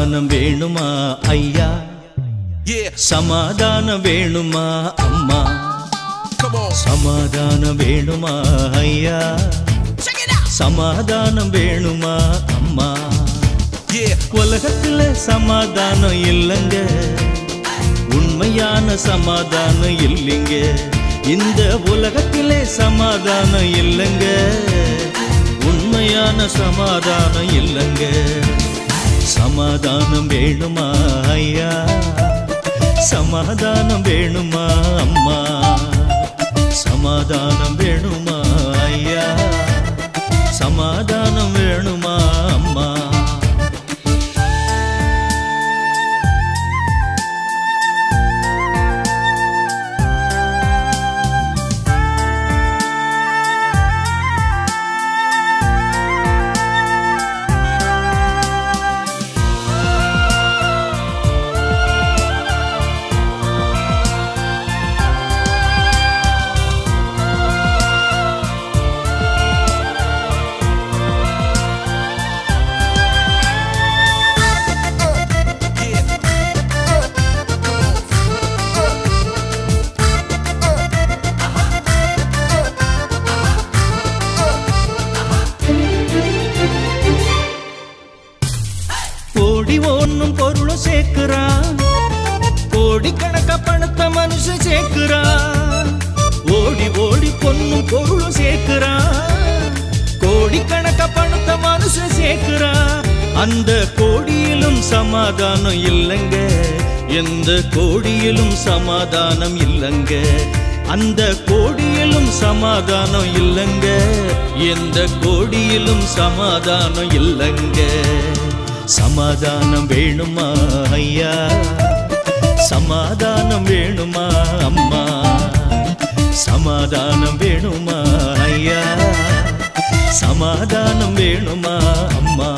சமாதானம் வேணுமா ஐயா Yeah, சமாதானம் வேணுமா அம்மா come on. சமாதானம் வேணுமா ஐயா Check it out. சமாதானம் வேணுமா அம்மா Yeah, உலகத்துல சமாதானம் இல்லைங்க உண்மையான சமாதானம் இல்லைங்க இந்த உலகத்திலே சமாதானம் இல்லைங்க உண்மையான சமாதானம் இல்லைங்க சமாதானம் வேணுமா ஐயா சமாதானம் வேணுமா அம்மா சமாதானம் வேணுமா ஐயா சமாதானம் வேணுமா அம்மா yeah. கோடி ஒண்ணும் பொருளும் சேர்க்கிறான் கோடி கணக்க பணத்தை மனுஷன் சேர்க்கிறான் ஓடி ஓடி பொண்ணும் பொருளும் சேர்க்கிறான் கோடி கணக்க பணத்தை மனுஷன் சேர்க்கிறான் அந்த கோடியிலும் சமாதானம் இல்லைங்க எந்த கோடியிலும் சமாதானம் இல்லைங்க அந்த கோடியிலும் சமாதானம் இல்லைங்க எந்த கோடியிலும் சமாதானம் இல்லைங்க சமாதானம் வேணுமா ஐயா சமாதானம் வேணுமா அம்மா சமாதானம் வேணுமா ஐயா சமாதானம் வேணுமா அம்மா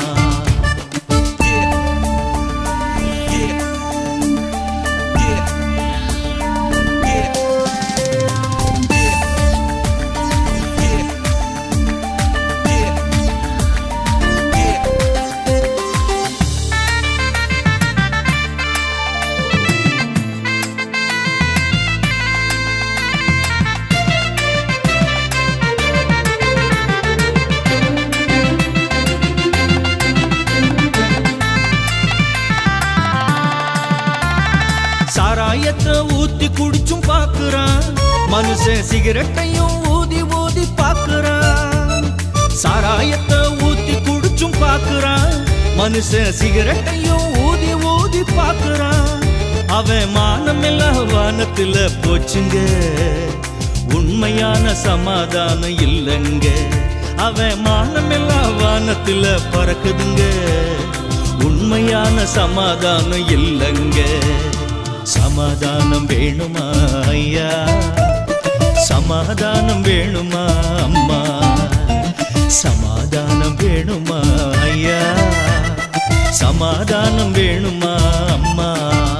சாராயத்தை ஊத்தி குடிச்சும் பாக்குறான் மனுஷன் சிகரெட்டையும் ஊதி ஊதி பாக்குறான் சாராயத்தை ஊத்தி குடிச்சும் பாக்குறான் மனுஷன் சிகரெட்டையும் ஊதி ஊதி பாக்குறான் அவன் மானமெல்லாம் வானத்துல போச்சுங்க உண்மையான சமாதானம் இல்லைங்க அவன் மானமெல்லாம் வானத்துல பறக்குதுங்க உண்மையான சமாதானம் இல்லைங்க சமாதானம் வேணுமா ஐயா சமாதானம் வேணுமா அம்மா சமாதானம் வேணுமா ஐயா சமாதானம் வேணுமா அம்மா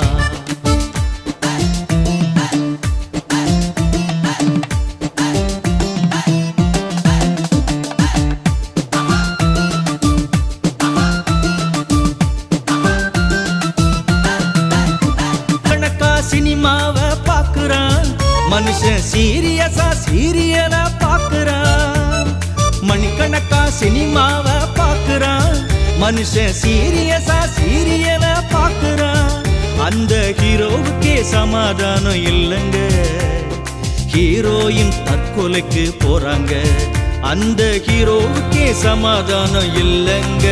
கணக்கா சினிமாவை பாக்குறான் மனுஷன் சீரியஸா சீரியலா பாக்குறான் மணிக்கணக்கா சினிமாவை பாக்குறான் மனுஷன் சீரியஸா சீரியலா பாக்குறான் அந்த ஹீரோவுக்கே சமாதானம் இல்லைங்க ஹீரோயின் தற்கொலைக்கு போறாங்க அந்த ஹீரோவுக்கே சமாதானம் இல்லைங்க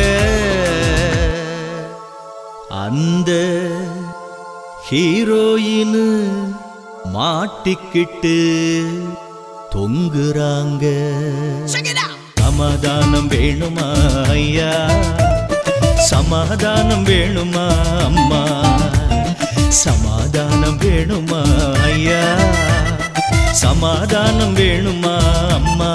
அந்த ஹீரோயின் மாட்டிக்கிட்டு தொங்குறாங்க Check it out. சமாதானம் வேணுமா ஐயா சமாதானம் வேணுமா அம்மா சமாதானம் வேணுமா ஐயா சமாதானம் வேணுமா அம்மா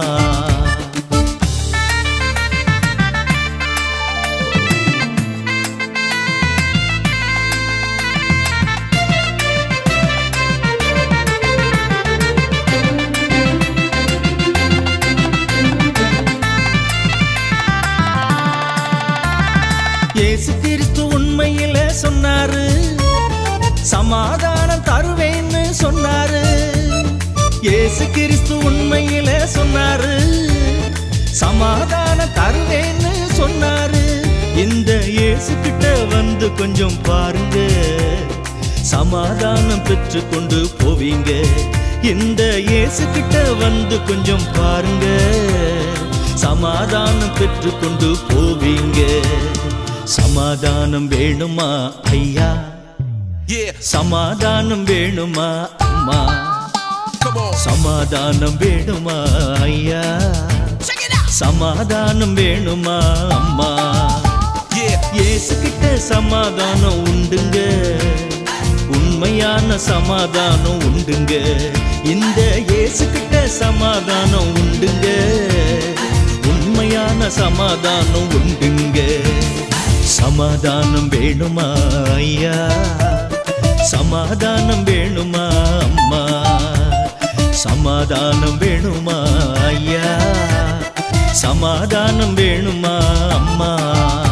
இயேசு கிறிஸ்து உண்மையில சமாதானம் தருவேன்னு சொன்னாரு இயேசு கிறிஸ்து உண்மையில சொன்னாரு சமாதானம் தருவேன்னு சொன்னாரு இந்த இயேசு கிட்ட வந்து கொஞ்சம் பாருங்க சமாதானம் பெற்று கொண்டு போவீங்க இந்த இயேசு கிட்ட வந்து கொஞ்சம் பாருங்க சமாதானம் பெற்று கொண்டு போவீங்க சமாதானம் வேணுமா ஐயா Yeah, சமாதானம் வேணுமா அம்மா come on. சமாதானம் வேணுமா ஐயா Check it out. சமாதானம் வேணுமா அம்மா Yeah, இயேசு கிட்ட சமாதானம் உண்டுங்க உண்மையான சமாதானம் உண்டுங்க இந்த இயேசு கிட்ட சமாதானம் உண்டுங்க உண்மையான சமாதானம் உண்டுங்க சமாதானம் வேணுமா ஐயா சமாதானம் வேணுமா அம்மா சமாதானம் வேணுமா ஐயா சமாதானம் வேணுமா அம்மா